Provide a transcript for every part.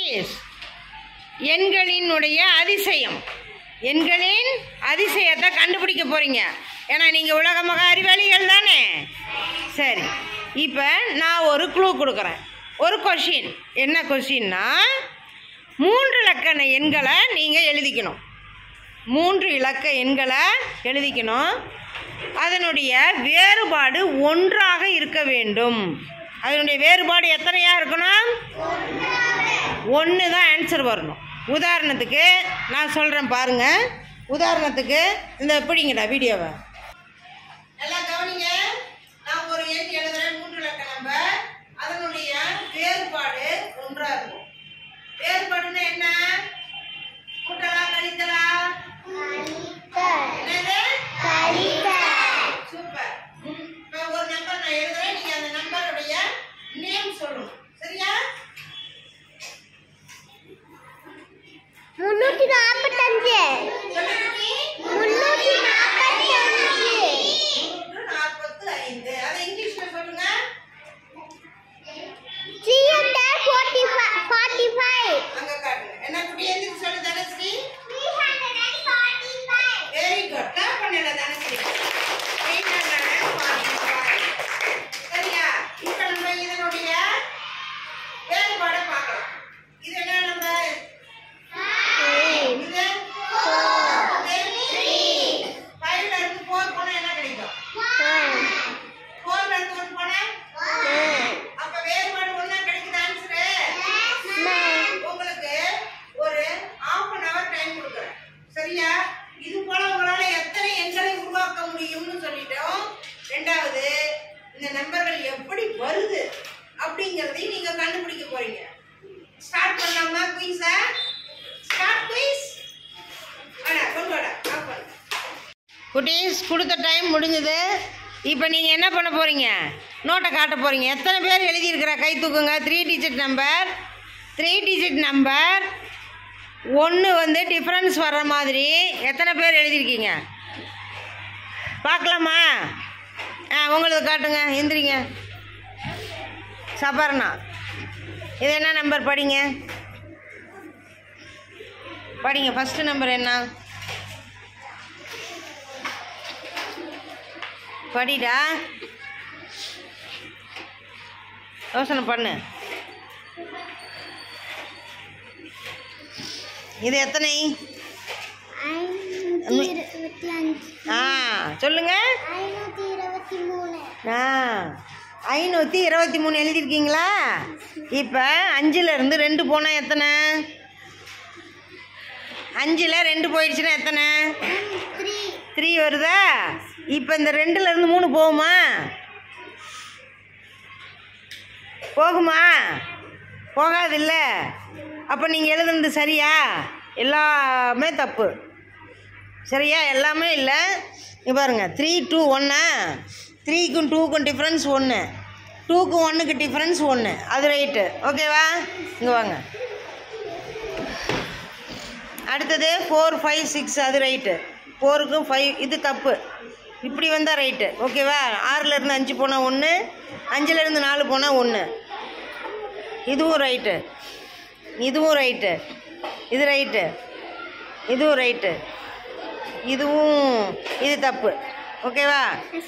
Yes. எண்களினுடைய அதிசயம் எண்களின் அதிசயத்தை கண்டுபிடிக்க போறீங்க ஏன்னா நீங்கள் உலக மக அறிவாளிகள் தானே சரி இப்போ நான் ஒரு க்ளூ கொடுக்குறேன் ஒரு கொஷின் என்ன கொஷின்னா மூன்று இலக்கண எண்களை நீங்கள் எழுதிக்கணும் மூன்று இலக்க எண்களை எழுதிக்கணும் அதனுடைய வேறுபாடு ஒன்றாக இருக்க வேண்டும் அதனுடைய வேறுபாடு எத்தனையாக இருக்கணும் ஒன்று தான் ஆன்சர் வரணும் உதாரணத்துக்கு நான் சொல்கிறேன் பாருங்க உதாரணத்துக்கு இந்த பிடிங்கடா வீடியோவை எல்லாம் கவனிங்க நான் ஒரு எண் எழுதுறேன் மூன்று இலக்க நம்பர் அதனுடைய வேறுபாடு ஒன்றா இருக்கும் வேறுபாடுன்னா என்ன கூட்டலா கழித்தலா என்னது சூப்பர் இப்போ ஒரு நம்பர் நான் எழுதுறேன் நீங்க அந்த நம்பருடைய நேம் சொல்லணும் சரியா முன்னூத்தி நாற்பத்தஞ்சு சொல்லுங்க முன்னூத்தி நாற்பத்தஞ்சு நூற்று நாற்பத்து ஐந்து அதை இங்கிலீஷ்ல சொல்லுங்க three hundred forty forty five அங்க காட்டுங்க என்ன குட்டி எந்திரிச்சு சொல்லு Dhanashree three hundred and forty five very good clap பண்ணல தனஸ்ரீ 845. சரியா இப்போ நம்ம இதனுடைய வேறுபாடை பார்க்கலாம் இது என்ன நம்பர் இது ஃபைவ்ல இருந்து ஃபோர் போனா என்ன கிடைக்கும் ஃபோர்ல இருந்து ஒன் போனா அப்ப வேறுபாடு ஒண்ணா கிடைக்குது ஆன்சரு உங்களுக்கு ஒரு half அன் hour டைம் கொடுக்குறேன் சரியா இது போல உங்களால எத்தனை எண்களை உருவாக்க முடியும்னு சொல்லிட்டோம் ரெண்டாவது இந்த நம்பர்கள் எப்படி வருது அப்படிங்கறதையும் நீங்க கண்டுபிடிக்க போறீங்க ஸ்டார்ட் பண்ணலாமா குயிஸ ஸ்டார்ட் குயிஸ் அடா கொண்டு வாடா ஆஃப் பண்ணு குட்டீஸ் கொடுத்த டைம் முடிஞ்சது இப்போ நீங்கள் என்ன பண்ண போகிறீங்க நோட்டை காட்ட போகிறீங்க எத்தனை பேர் எழுதியிருக்கிற கை தூக்குங்க three digit number three digit number ஒன்று வந்து டிஃப்ரென்ஸ் வர்ற மாதிரி எத்தனை பேர் எழுதியிருக்கீங்க பார்க்கலாமா ஆ உங்களுக்கு காட்டுங்க எந்திரிங்க சபர்ணா இது என்ன நம்பர் படிங்க படிங்க ஃபஸ்ட்டு நம்பர் என்ன படிடா யோசனை பண்ணு இது எத்தனை ஐநூத்தி இருபத்தி அஞ்சு ஆ சொல்லுங்க ஐநூத்தி இருபத்தி மூணு ஆ ஐநூற்றி இருபத்தி மூணு எழுதியிருக்கீங்களா இப்போ அஞ்சுலேருந்து ரெண்டு போனால் எத்தனை அஞ்சில் ரெண்டு போயிடுச்சுன்னா எத்தனை த்ரீ த்ரீ வருதா இப்போ இந்த ரெண்டுல இருந்து மூணு போகுமா போகுமா போகாதில்ல அப்போ நீங்கள் எழுதுனது சரியா எல்லாமே தப்பு சரியா எல்லாமே இல்லை இங்க பாருங்க த்ரீ டூ ஒன்னா த்ரீக்கும் டூக்கும் டிஃப்ரென்ஸ் ஒன்று டூக்கும் ஒன்றுக்கு டிஃப்ரென்ஸ் ஒன்று அது ரைட்டு ஓகேவா இங்கே வாங்க அடுத்தது ஃபோர் ஃபைவ் சிக்ஸ் அது ரைட்டு ஃபோருக்கும் ஃபைவ் இது தப்பு இப்படி வந்தால் ரைட்டு ஓகேவா ஆறுலேருந்து அஞ்சு போனால் ஒன்று அஞ்சுலேருந்து நாலு போனால் ஒன்று இதுவும் ரைட்டு இதுவும் ரைட்டு இது ரைட்டு இதுவும் ரைட்டு இதுவும் இது தப்பு ஓகேவா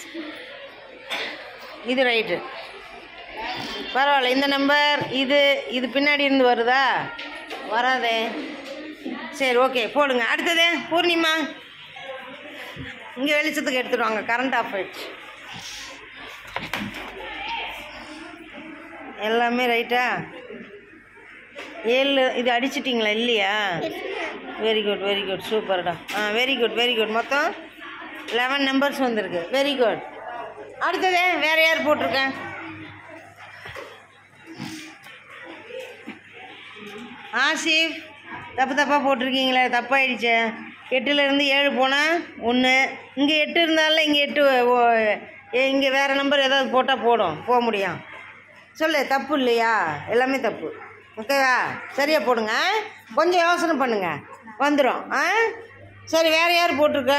இது ரைட்டு பரவாயில்ல இந்த நம்பர் இது இது பின்னாடி இருந்து வருதா வராதே சரி ஓகே போடுங்க அடுத்தது பூர்ணிமா இங்கே வெளிச்சத்துக்கு எடுத்துட்டு வாங்க கரண்ட் ஆஃப் ஆயிடுச்சு எல்லாமே ரைட்டா ஏழு இது அடிச்சிட்டிங்களா இல்லையா வெரி குட் வெரி குட் சூப்பர்டா ஆ வெரி குட் வெரி குட் மொத்தம் லெவன் நம்பர்ஸ் வந்திருக்கு வெரி குட் அடுத்தது வேற யார் போட்டிருக்கேன் ஆசிஃப் தப்பு தப்பாக போட்டிருக்கீங்களே தப்பாயிடுச்சு எட்டுலேருந்து ஏழு போனால் ஒன்று இங்கே எட்டு இருந்தாலும் இங்கே எட்டு இங்கே வேறு நம்பர் ஏதாவது போட்டால் போடும் போக முடியும் சொல்லு தப்பு இல்லையா எல்லாமே தப்பு ஓகேவா சரியா போடுங்க கொஞ்சம் யோசனை பண்ணுங்க வந்துடும் ஆ சரி வேறு யார் போட்டிருக்க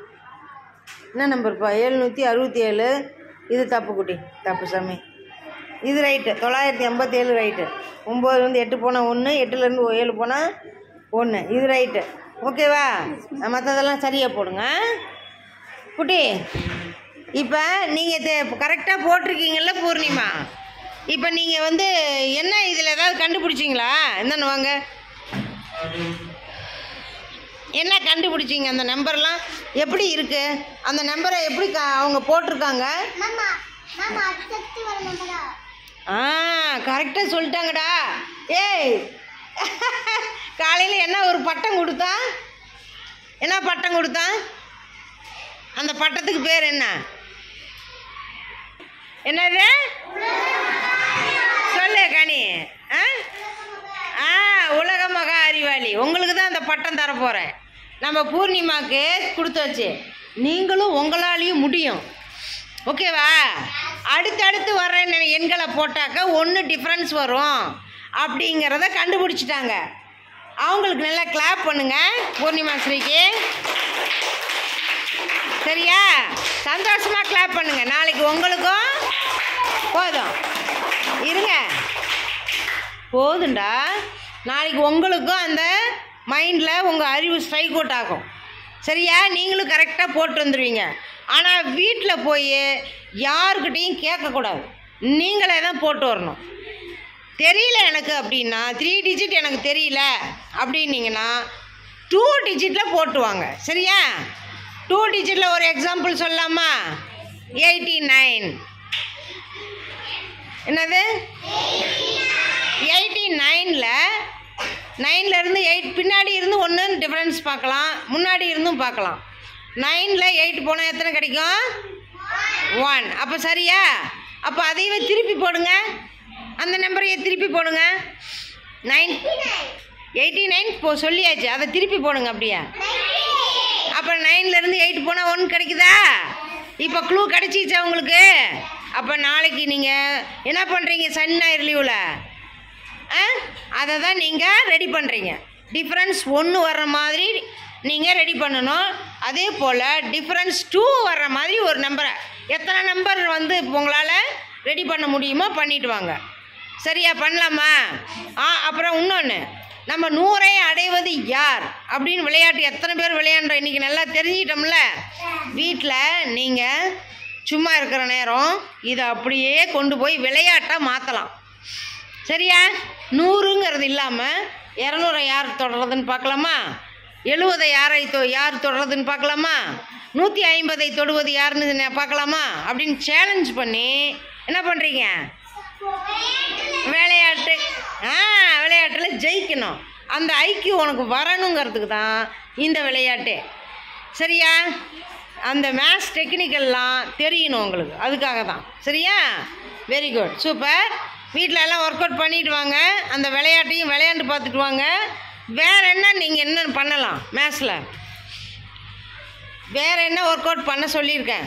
என்ன நம்பர்ப்பா எழுநூற்றி அறுபத்தி ஏழு இது தப்பு குட்டி தப்பு சாமி இது ரைட்டு தொள்ளாயிரத்தி எண்பத்தேழு ரைட்டு ஒம்போதுலேருந்து எட்டு போனால் ஒன்று எட்டுலேருந்து ஏழு போனால் ஒன்று இது ரைட்டு ஓகேவா மற்றதெல்லாம் சரியாக போடுங்க குட்டி இப்போ நீங்கள் கரெக்டாக போட்டிருக்கீங்கல்ல பூர்ணிமா இப்போ நீங்கள் வந்து என்ன இதில் ஏதாவது கண்டுபிடிச்சிங்களா என்னன்னு வாங்க என்ன கண்டுபிடிச்சிங்க அந்த நம்பர்லாம் எப்படி இருக்கு அந்த நம்பரை எப்படி க- அவங்க போட்டிருக்காங்க மாமா மாமா அடுத்தடுத்து வர நம்பரா ஆ கரெக்டாக சொல்லிட்டாங்கடா ஏய் காலையில் என்ன ஒரு பட்டம் கொடுத்தா என்ன பட்டம் கொடுத்தா அந்த பட்டத்துக்கு பேர் என்ன என்னது சொல்லு கனி ஆ ஆ உலக மகா அறிவாளி உங்களுக்கு தான் அந்த பட்டம் தரப்போகிறேன் நம்ம பூர்ணிமாக்கு கொடுத்து வச்சு நீங்களும் உங்களாலையும் முடியும் ஓகேவா அடுத்தடுத்து வர்ற நெ- எண்களை போட்டாக்க ஒன்று டிஃப்ரென்ஸ் வரும் அப்படிங்கிறத கண்டுபிடிச்சிட்டாங்க அவங்களுக்கு நல்லா கிளாப் பண்ணுங்க பூர்ணிமா ஸ்ரீக்கு சரியா சந்தோஷமாக கிளாப் பண்ணுங்க நாளைக்கு உங்களுக்கும் போதும் இருங்க போதுண்டா நாளைக்கு உங்களுக்கும் அந்த மைண்டில் உங்கள் அறிவு ஸ்ட்ரைக் அவுட் ஆகும் சரியா நீங்களும் கரெக்டாக போட்டு வந்துடுவீங்க ஆனால் வீட்டில் போய் யாருக்கிட்டேயும் கேட்கக்கூடாது நீங்களே தான் போட்டு வரணும் தெரியல எனக்கு அப்படின்னா த்ரீ டிஜிட் எனக்கு தெரியல அப்படின்னீங்கன்னா டூ டிஜிட்டில் போட்டு வாங்க சரியா டூ டிஜிட்டில் ஒரு எக்ஸாம்பிள் சொல்லலாமா எயிட்டி நைன் என்னது எயிட்டி நைனில் நைன்லேருந்து எயிட் பின்னாடி இருந்து ஒன்று டிஃப்ரென்ஸ் பார்க்கலாம் முன்னாடி இருந்தும் பார்க்கலாம் நைனில் எயிட் போனால் எத்தனை கிடைக்கும் ஒன் அப்போ சரியா அப்போ அதையவே திருப்பி போடுங்க அந்த நம்பரையே திருப்பி போடுங்க நைன் எயிட்டி நைன் போ சொல்லியாச்சு அதை திருப்பி போடுங்க அப்படியே அப்போ நைன்லேருந்து எயிட் போனால் ஒன் கிடைக்குதா இப்போ க்ளூ கிடைச்சிச்சா உங்களுக்கு அப்போ நாளைக்கு நீங்கள் என்ன பண்ணுறீங்க சனி ஞாயிறு லீவில் ஆ அதை தான் நீங்கள் ரெடி பண்ணுறீங்க டிஃப்ரென்ஸ் ஒன்று வர்ற மாதிரி நீங்கள் ரெடி பண்ணணும் அதே போல் டிஃப்ரென்ஸ் டூ வர்ற மாதிரி ஒரு நம்பரை எத்தனை நம்பர் வந்து உங்களால் ரெடி பண்ண முடியுமோ பண்ணிட்டு வாங்க சரியா பண்ணலாமா ஆ அப்புறம் இன்னொன்று நம்ம நூறை அடைவது யார் அப்படின்னு விளையாட்டு எத்தனை பேர் விளையாண்டுறோம் இன்றைக்கி நல்லா தெரிஞ்சிட்டோம்ல வீட்டில் நீங்கள் சும்மா இருக்கிற நேரம் இதை அப்படியே கொண்டு போய் விளையாட்டாக மாற்றலாம் சரியா நூறுங்கிறது இல்லாமல் இரநூறை யார் தொடர்றதுன்னு பார்க்கலாமா எழுவதை யாரை தொ யார் தொடர்றதுன்னு பார்க்கலாமா நூற்றி ஐம்பதை தொடுவது யாருன்னு நே- பார்க்கலாமா அப்படின்னு சேலஞ்ச் பண்ணி என்ன பண்ணுறீங்க விளையாட்டு ஆ விளையாட்டில் ஜெயிக்கணும் அந்த ஐக்கியம் உனக்கு வரணுங்கிறதுக்கு தான் இந்த விளையாட்டு சரியா அந்த மேத்ஸ் டெக்னிக்கல்லாம் தெரியணும் உங்களுக்கு அதுக்காக தான் சரியா வெரி குட் சூப்பர் வீட்டில் எல்லாம் ஒர்க் அவுட் பண்ணிட்டு வாங்க அந்த விளையாட்டையும் விளையாண்டு பார்த்துட்டு வாங்க வேற என்ன நீங்கள் என்ன பண்ணலாம் மேத்ஸில் வேற என்ன ஒர்க் அவுட் பண்ண சொல்லியிருக்கேன்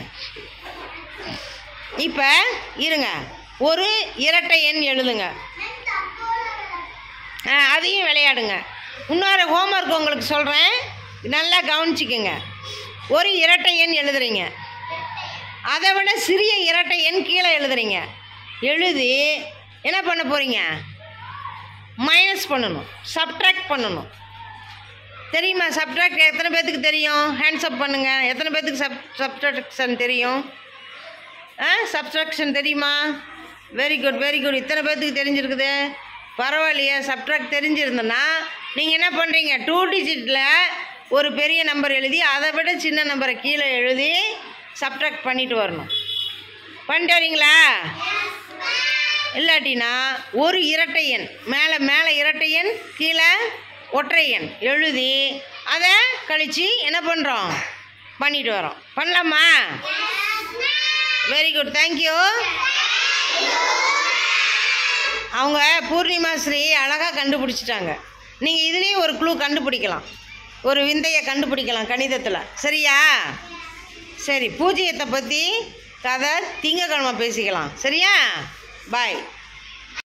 இப்போ இருங்க ஒரு இரட்டை எண் எழுதுங்க ஆ, அதையும் விளையாடுங்க இன்னொரு ஹோம்ஒர்க் உங்களுக்கு சொல்கிறேன் நல்லா கவனிச்சிக்கோங்க ஒரு இரட்டை எண் எழுதுறீங்க அதை விட சிறிய இரட்டை எண் கீழே எழுதுறீங்க எழுதி என்ன பண்ண போகிறீங்க மைனஸ் பண்ணணும் சப்ட்ராக்ட் பண்ணணும் தெரியுமா சப்ட்ராக்ட் எத்தனை பேர்த்துக்கு தெரியும் ஹேண்ட்ஸ் அப் பண்ணுங்க எத்தனை பேர்த்துக்கு சப் சப்ட்ராக்ஷன் தெரியும் ஆ சப்ட்ராக்ஷன் தெரியுமா வெரி குட் வெரி குட் இத்தனை பேர்த்துக்கு தெரிஞ்சிருக்குது பரவாயில்லையே சப்ட்ராக்ட் தெரிஞ்சிருந்தோன்னா நீங்கள் என்ன பண்ணுறீங்க டூ டிஜிட்டில் ஒரு பெரிய நம்பர் எழுதி அதை விட சின்ன நம்பரை கீழே எழுதி சப்ட்ராக்ட் பண்ணிட்டு வரணும் பண்ணிட்டு வரீங்களா இல்லாட்டினா ஒரு இரட்டை எண் மேலே மேலே இரட்டை எண் கீழே ஒற்றை எண் எழுதி அதை கழித்து என்ன பண்ணுறோம் பண்ணிட்டு வரோம் பண்ணலாமா வெரி குட் தேங்க்யூ அவங்க பூர்ணிமா ஸ்ரீ அழகாக கண்டுபிடிச்சிட்டாங்க நீங்கள் இதுலேயும் ஒரு க்ளூ கண்டுபிடிக்கலாம் ஒரு விந்தையை கண்டுபிடிக்கலாம் கணிதத்தில் சரியா சரி பூஜ்ஜியத்தை பற்றி கதை திங்கக்கிழமை பேசிக்கலாம் சரியா பாய்